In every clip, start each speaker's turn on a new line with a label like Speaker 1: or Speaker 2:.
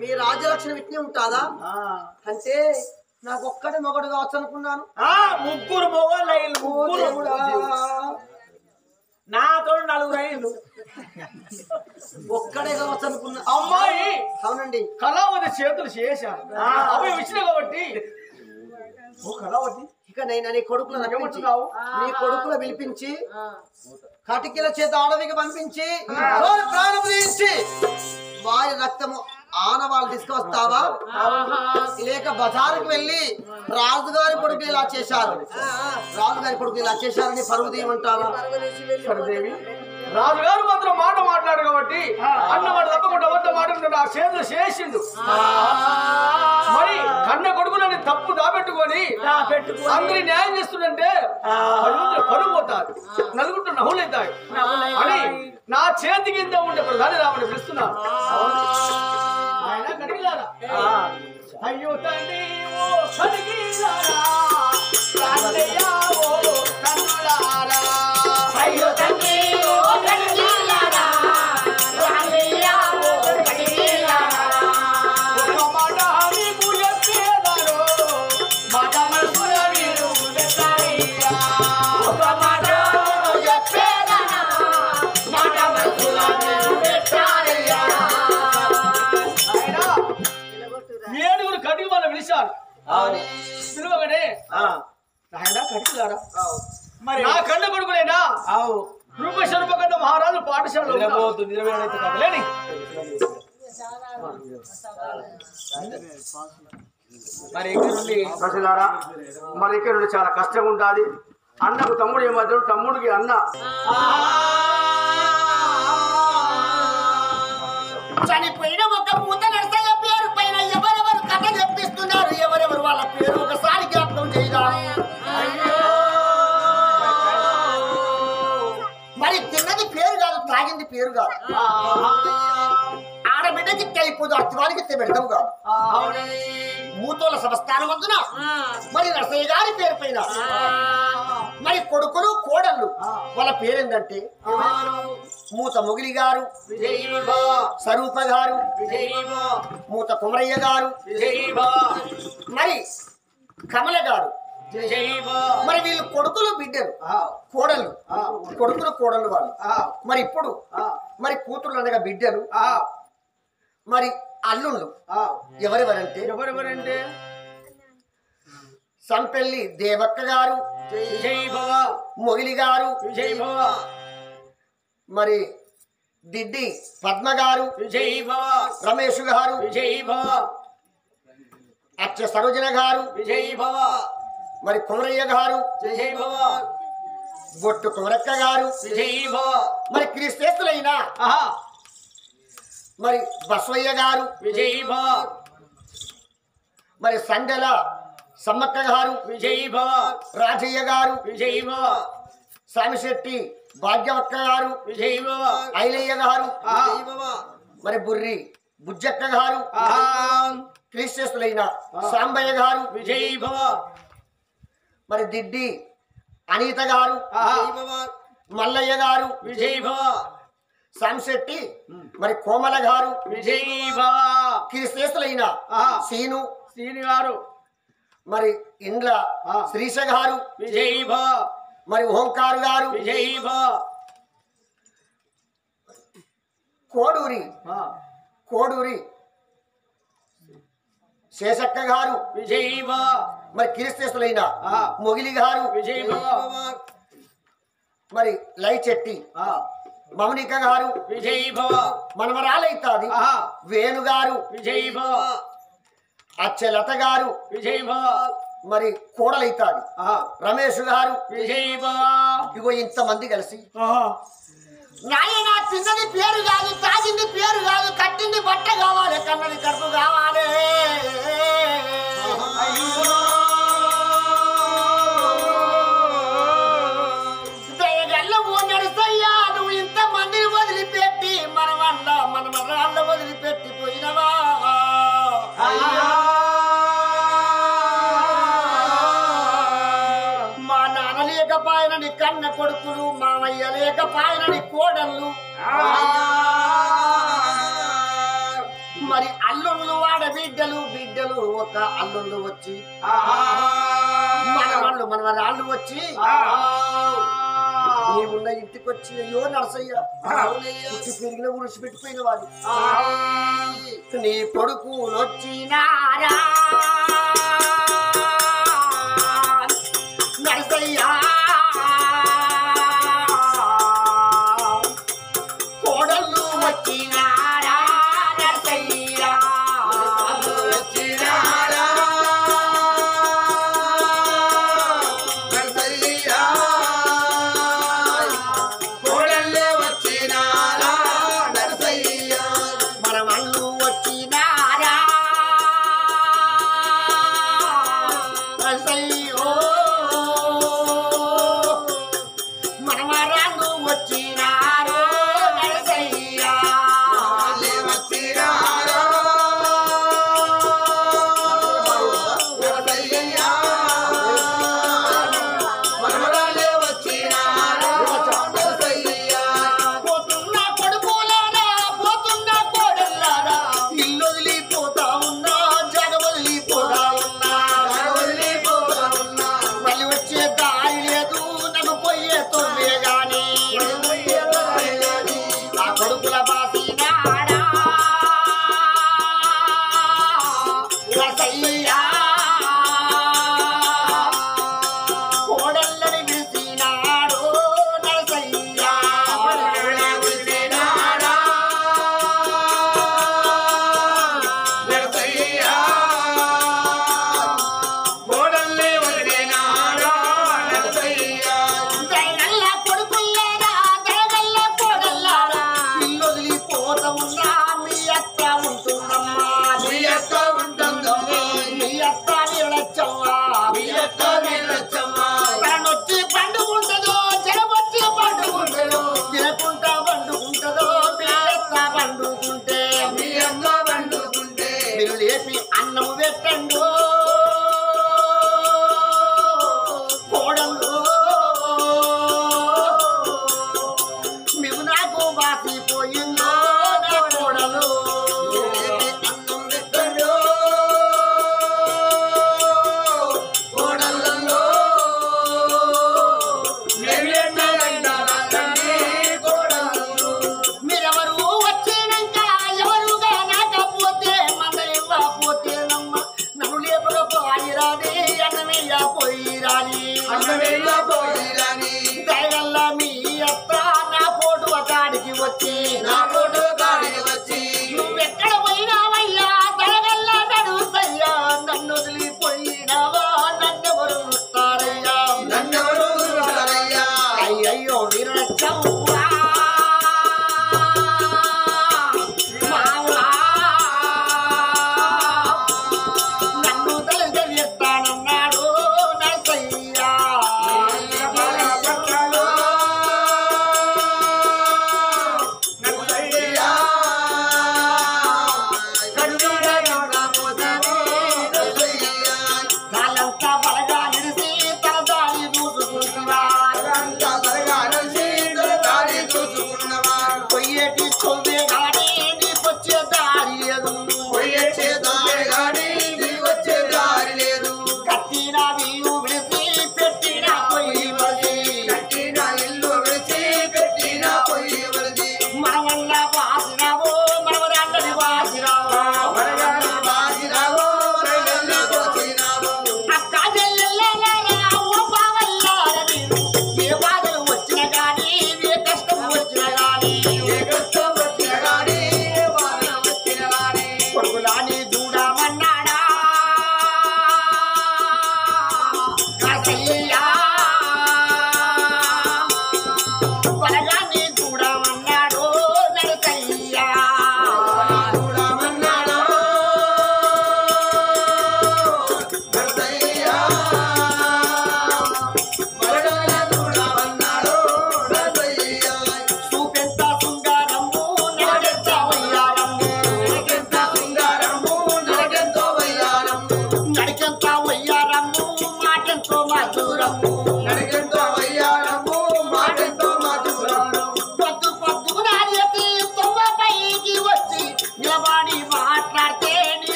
Speaker 1: మీ రాజలక్ష్మి ఇట్నే ఉంటుందా
Speaker 2: ఆ.
Speaker 1: అంటే నాకు ఒక్కడే మొగడు కావచ్చు అనుకున్నాను
Speaker 2: ఆ, ముగ్గురు మొగోళ్ళు అయ్యిండు,
Speaker 1: ఓ
Speaker 2: ముగ్గురు
Speaker 1: దేవుడా.
Speaker 2: నాతో నలుగురు అయ్యిండు
Speaker 1: ఒక్కడే కావచ్చు అనుకున్నా
Speaker 2: అమ్మాయి
Speaker 1: అవునండి
Speaker 2: కళావతి చేతులు చేశాను అవి ఇచ్చిన కాబట్టి ఓ కళావతి
Speaker 1: ఇక నేను నీ కొడుకులు రప్పించి
Speaker 2: ఏమంటున్నావు?
Speaker 1: నీ కొడుకులు పిలిపించి కటికల చేత అడవికి పంపించి వారి ప్రాణం తీయించి వారి రక్తము ఆనవాళ్ళు తీసుకొస్తావా లేక బజారుకు వెళ్ళి రాజుగారి కొడుకు ఇలా చేశారు రాజుగారి కొడుకు ఇలా చేశారని పరువు తీయమంటావా
Speaker 2: సరదేవి రాజుగారు మాత్రం మాట మాట్లాడు కాబట్టి అన్నమాట తప్పకుండా వద్ద మాట్లాడుతున్నాడు ఆ చేతులు చేసిండు మరి కన్న కొడుకులని తప్పు దాపెట్టుకొని అందరి న్యాయం చేస్తుందంటే పరువు- పరువు పోతారు నలుగురు నవ్వులైతాయి అని నా చేతి కింద ఉండే ప్రధాని రామని పిలుస్తున్నాను ఆయన కడిగిలారా అయ్యో తండ్రి ఓ కడిగిలారా తండ్రియా ఓ కన్నులారా
Speaker 3: అయ్యో తండ్రి ఓ కడిగిలారా, రామయ్య ఓ కడిగిలారా.
Speaker 2: ఒక మాట మీకు చెప్పేదారు మాట మనసుల మీరు పెట్టారయ్యా.
Speaker 3: ఒక మాట చెప్పేదనా, మాట మనసుల మీరు పెట్టారయ్యా.
Speaker 2: ఆయన ఏడుగురు కడిగి వాళ్ళు పిలిచారు పిలువగానే ఆయన కడిగిలారా మరి నా కన్న కొడుకునేనా రూపశర్మగంధ మహారాజు పాఠశాలలో ఉన్నారు. లేని మరి ఇక్కడ నుండి ప్రజలారా మరి ఇక్కడ నుండి చాలా కష్టం ఉండాలి అన్నకు తమ్ముడు ఏ మధ్యలో తమ్ముడికి అన్న
Speaker 3: చనిపోయిన ఒక పూత నరసయ్య పేరు పైన ఎవరెవరు కథ చెప్పిస్తున్నారు ఎవరెవరు వాళ్ళ పేరు ఒకసారి జ్ఞాపకం చేయదా మరి తిన్నది పేరు కాదు తాగింది పేరు కాదు ఆడబిడ్డకి తెలియపోదు అర్థవానికి పెడతావు కాదు మూతోల సంస్థానం వంతున మరి నరసయ్య గారి పేరు పైన మరి కొడుకులు కోడళ్ళు వాళ్ళ పేరేందంటే మూత మొగిలి గారు స్వరూప గారు మూత కుమరయ్య గారు మరి కమల గారు మరి వీళ్ళు కొడుకులు బిడ్డలు కోడళ్ళు కొడుకులు కోడళ్ళు వాళ్ళు మరి ఇప్పుడు మరి కూతురు అనగా బిడ్డలు మరి అల్లుళ్ళు ఎవరెవరంటే
Speaker 2: ఎవరెవరంటే
Speaker 3: సంపెల్లి దేవక్క గారు
Speaker 2: జై భవ
Speaker 3: మొగిలి గారు
Speaker 2: జై భవ
Speaker 3: మరి దిడ్డి పద్మ గారు
Speaker 2: జై భవ
Speaker 3: రమేష్ గారు
Speaker 2: జై భవ
Speaker 3: అచ్చ సరోజన గారు
Speaker 2: జై భవ
Speaker 3: మరి కుమరయ్య గారు
Speaker 2: జై భవ
Speaker 3: బొట్టు కుమరక్క గారు
Speaker 2: జై భవ
Speaker 3: మరి క్రీస్తేస్తులైన
Speaker 2: ఆహా
Speaker 3: మరి బసవయ్య గారు
Speaker 2: జై భవ
Speaker 3: మరి సండెల సమ్మక్క గారు
Speaker 2: విజయ్ భవ
Speaker 3: రాజయ్య గారు
Speaker 2: విజయ్ భవ
Speaker 3: సామిశెట్టి భాగ్యవక్క గారు
Speaker 2: విజయ్ భవ
Speaker 3: ఐలయ్య గారు
Speaker 2: ఆహా.
Speaker 3: మరి బుర్రి బుజ్జక్క గారు
Speaker 2: ఆహా.
Speaker 3: క్రీస్తేస్తులైన సాంబయ్య గారు
Speaker 2: విజయ్ భవ
Speaker 3: మరి దిడ్డి అనిత గారు
Speaker 2: ఆహా.
Speaker 3: మల్లయ్య గారు
Speaker 2: విజయ్ భవ
Speaker 3: సాంశెట్టి మరి కోమల గారు
Speaker 2: విజయ్ భవ
Speaker 3: క్రీస్తేస్తులైన
Speaker 2: ఆ.
Speaker 3: సీను
Speaker 2: శ్రీని గారు
Speaker 3: మరి ఇండ్ల
Speaker 2: ఆ.
Speaker 3: శ్రీష గారు
Speaker 2: విజయ్ భవ
Speaker 3: మరి ఓంకారు గారు
Speaker 2: విజయ్ భవ
Speaker 3: కోడూరి
Speaker 2: ఆ.
Speaker 3: కోడూరి శేషక్క గారు
Speaker 2: విజయ్ భవ
Speaker 3: మరి క్రీస్తేస్తులైన
Speaker 2: ఆ.
Speaker 3: మొగిలి గారు
Speaker 2: విజయ్ భవ
Speaker 3: మరి లై చెట్టి
Speaker 2: ఆ.
Speaker 3: మౌనిక గారు
Speaker 2: విజయ్ భవ
Speaker 3: మనమరాలైతాది
Speaker 2: ఆహా.
Speaker 3: వేణు గారు
Speaker 2: విజయ్ భవ
Speaker 3: అచ్చలత గారు
Speaker 2: విజయ్ భవ
Speaker 3: మరి కోడలైతాది
Speaker 2: ఆహా.
Speaker 3: రమేష్ గారు
Speaker 2: విజయ్ భవ
Speaker 3: ఇగో ఇంతమంది కలిసి
Speaker 2: ఆహా.
Speaker 3: నాయన తిన్నది పేరు కాదు తాగింది పేరు కాదు కట్టింది బట్ట కావాలి కన్నది కడుపు కావాలి దయగల్ల ఓ నరసయ్యా నువ్వు ఇంత మందిని వదిలిపెట్టి మన వల్ల మన మరాళ్ళ వదిలిపెట్టి పోయినవా మా నాన్న లేకపాయనని కన్న కొడుకులు మామయ్య లేకపాయనని కోడళ్ళు మరి అల్లుళ్ళు ఆడబిడ్డలు బిడ్డలు ఒక అల్లుళ్ళు వచ్చి మనవాళ్ళు మనవరాళ్ళు వచ్చి నీవున్న ఇంటికి వచ్చి అయ్యో నరసయ్య పుట్టి పెరిగిన ఉడిచి పెట్టిపోయిన వాడు నీ కొడుకు వచ్చినారా నరసయ్య కోడళ్ళు వచ్చినారా నరసయ్య
Speaker 1: వచ్చినారా నరసయ్య కోడళ్ళే వచ్చినారా నరసయ్య
Speaker 3: మన వాళ్ళు వచ్చినారా నరసయ్యో మన వరాలు వచ్చినారు నరసయ్య
Speaker 1: కోడళ్ళే వచ్చినారా నరసయ్య మనవరాలే వచ్చినారా నరసయ్య
Speaker 3: పోతున్న కొడుకులారా పోతున్న కోడళ్ళారా ఇల్లు వదిలిపోతా ఉన్నా జగ వదిలిపోతా ఉన్నా
Speaker 1: వదిలిపోతా ఉన్నా
Speaker 3: మళ్ళీ వచ్చే దారి లేదు నన్ను పోయే తొమ్మే గాని ఆ కొడుకుల బాసినాడా రసయ్యా కోడళ్ళని విసినాడు నరసయ్యా దయగల్ల కొడుకుల్లారా దయగల్ల కోడళ్ళారా ఇల్లు వదిలిపోతా ఉన్నా మీ అత్త ఉంటుందమ్మా మీ అత్త నిలచ్చమ్మా తనొచ్చి పండుకుంటదో జనమొచ్చి పండుకుంటదో తినకుంటా పండుకుంటదో మీ అత్త పండుకుంటే మీరు లేపి అన్నం పెట్టండు కోడలు మీకు నాకు బాసిపోయిందో నా కోడలు మీరెవరు వచ్చినాక ఎవరుగా నాకపోతే మన ఇవ్వకపోతే నమ్మ నన్ను లేపకపోయిరాని అన్నమయ్య పోయిరాని దయగల్ల మీ అత్త నా పోటు అకాడికి వచ్చి
Speaker 1: నా ఫోటో కాడికి వచ్చి
Speaker 3: నువ్వెక్కడ పోయినావయ్యా దయగల్ల నడుసయ్యా నన్ను వదిలిపోయినావా నన్నెవరు చూస్తారయ్యా
Speaker 1: నన్నెవరు చూస్తారయ్యా
Speaker 3: అయ్యయ్యో వీరచవ్వా మావా నన్ను తెలియస్తానన్నాడు నరసయ్యా
Speaker 1: నరసయ్య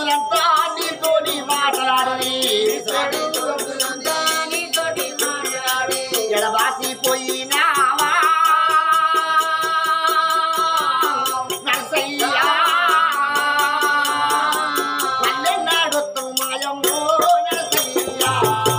Speaker 3: దొంగలంతా నీతోని మాట్లాడని ఎడబాసి పోయినావా నరసయ్యా పల్లెన్నాడొత్తు మాయమ్మో నరసయ్యా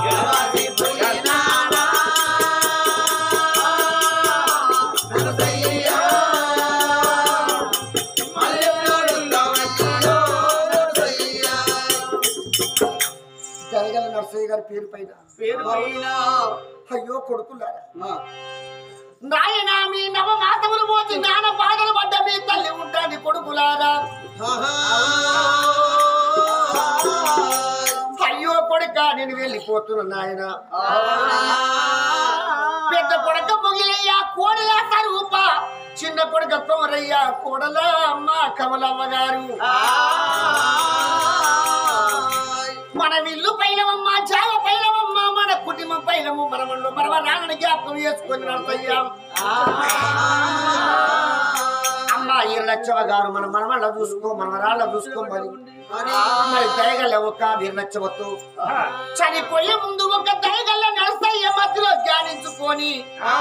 Speaker 3: జరగల నరసయ్య గారి పేరు పైన
Speaker 2: పేరు పైన
Speaker 3: అయ్యో కొడుకులారా నాయనా మీ నవ మాతములు పోతి నాన్న బాధలు పడ్డ మీ తల్లి ఉంటాది కొడుకులారా అయ్యో కొడుక నేను వెళ్ళిపోతున్నా నాయన పెద్ద కొడుక మొగిలయ్యా కోడల స్వరూప చిన్న కొడుక కోరయ్య కోడల అమ్మ కమలమ్మ గారు మన విల్లు పైలమమ్మ జాగ పైలమమ్మ మన కుటుంబం పైలము మన మనలో మన నాన్నని జ్ఞాపకం చేసుకొని నడతయ్యాం అమ్మ ఈ లచ్చవ గారు మన మనమళ్ళ చూసుకో మనమరాళ్ళ చూసుకోమని మరి దయగల ఒక వీరలచ్చవతో చనిపోయే ముందు ఒక దయగల్ల నడుస్తాయి మధ్యలో ధ్యానించుకొని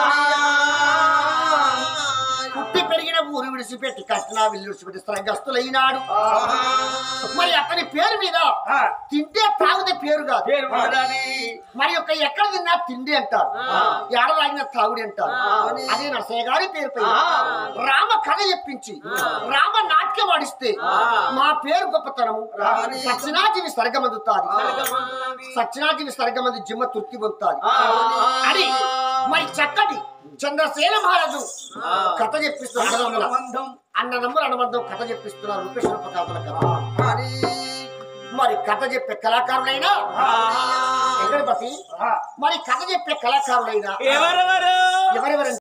Speaker 3: పుట్టి పెరిగిన ఊరు విడిచిపెట్టి కట్టిన విల్లు విడిచిపెట్టి స్వర్గస్తులైనాడు మరి అతని పేరు మీద తింటే తాగుదే పేరు కాదు
Speaker 2: పేరు పడని
Speaker 3: మరి యొక్క ఎక్కడ తిన్నా తిండి అంటారు ఎడ తాగిన తాగుడి అంటారు అదే నరసయ్య గారి పేరు పైన రామ కథ చెప్పించి రామ నాట్యం ఆడిస్తే మా పేరు గొప్పతనము సత్యనాథిని స్వర్గమందుతాది సత్యనాథిని స్వర్గమంది జిమ్మ తృప్తి పొందుతాది అని మరి చక్కటి చంద్రసేన మహారాజు కథ చెప్పిస్తున్నారు అన్నదమ్ముల.
Speaker 2: సంబంధం
Speaker 3: అన్నదమ్ముల అనుబంధం కథ చెప్పిస్తున్నారు రూపేశ్వర పతాకుల కథ మరి కథ చెప్పే కళాకారులైనా ఎక్కడ బతి మరి కథ చెప్పే కళాకారులైనా
Speaker 2: ఎవరెవరు
Speaker 3: ఎవరెవరంటే